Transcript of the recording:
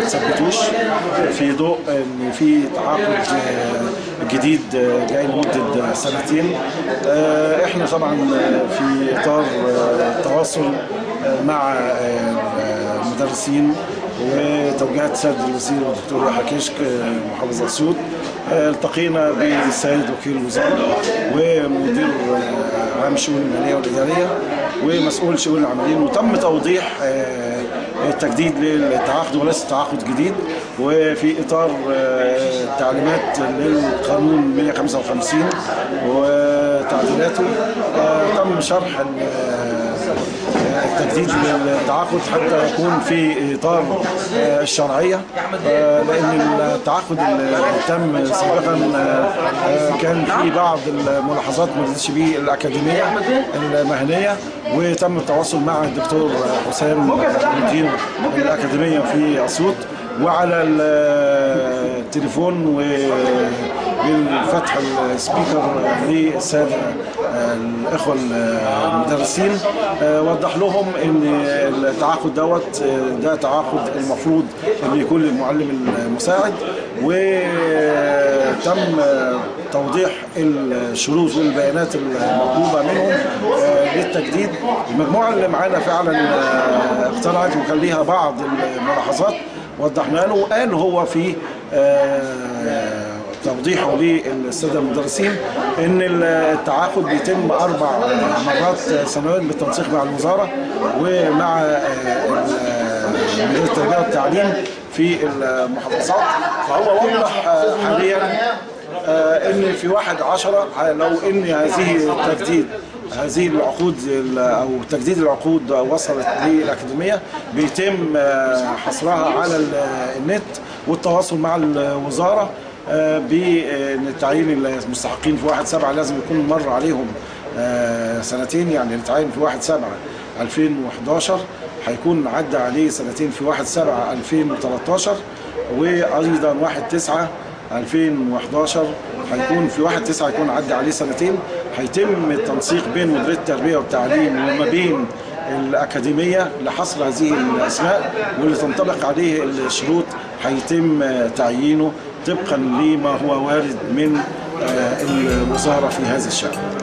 تثبتوش في ضوء ان في تعاقد آه، جديد آه، جاي لمده سنتين آه، احنا طبعا في اطار آه، التواصل آه، مع آه، المدرسين وتوجيهات السيد الوزير الدكتور يحيى كشك آه، محافظ اسيوط آه، التقينا بالسيد وكيل الوزاره ومدير آه، عام الشؤون الماليه والاداريه ومسؤول شؤون العاملين وتم توضيح آه، التجديد للتعاقد وليس تعاقد جديد وفي اطار آه، تعليمات للقانون 155 وتعديلاته آه، تم شرح ال- التجديد للتعاقد حتى يكون في اطار آه، الشرعيه آه، لان التعاقد اللي تم سابقا آه، آه، كان في بعض الملاحظات ما نزلش به الاكاديميه المهنيه وتم التواصل مع الدكتور حسام مدير الاكاديميه في اسيوط وعلى التليفون وفتح السبيكر للساده الاخوه المدرسين وضح لهم ان التعاقد دوت ده تعاقد المفروض انه يكون للمعلم المساعد وتم توضيح الشروط والبيانات المطلوبه منهم للتجديد المجموعه اللي معانا فعلا اقتنعت وكان ليها بعض الملاحظات وضحنا له وقال هو في آه، توضيحه للساده المدرسين ان التعاقد بيتم اربع مرات سنويا بالتنسيق مع الوزاره ومع آه، ال- مديريه التربيه والتعليم في المحافظات فهو وضح آه، حاليا آه، ان في واحد عشرة لو ان هذه التجديد هذه العقود ال- او تجديد العقود وصلت للاكاديميه بيتم آه، حصرها على ال- النت والتواصل مع الوزاره آه، بان تعيين المستحقين في واحد سبعة لازم يكون مر عليهم آه، سنتين يعني التعيين في واحد سبعة 2011 هيكون عدى عليه سنتين في واحد سبعة 2013 وايضا واحد تسعة 2011 هيكون في 1 9 هيكون عدى عليه سنتين هيتم التنسيق بين مديريه التربيه والتعليم وما بين الاكاديميه لحصر هذه الاسماء واللي تنطبق عليه الشروط هيتم تعيينه طبقا لما هو وارد من آه، الوزاره في هذا الشان.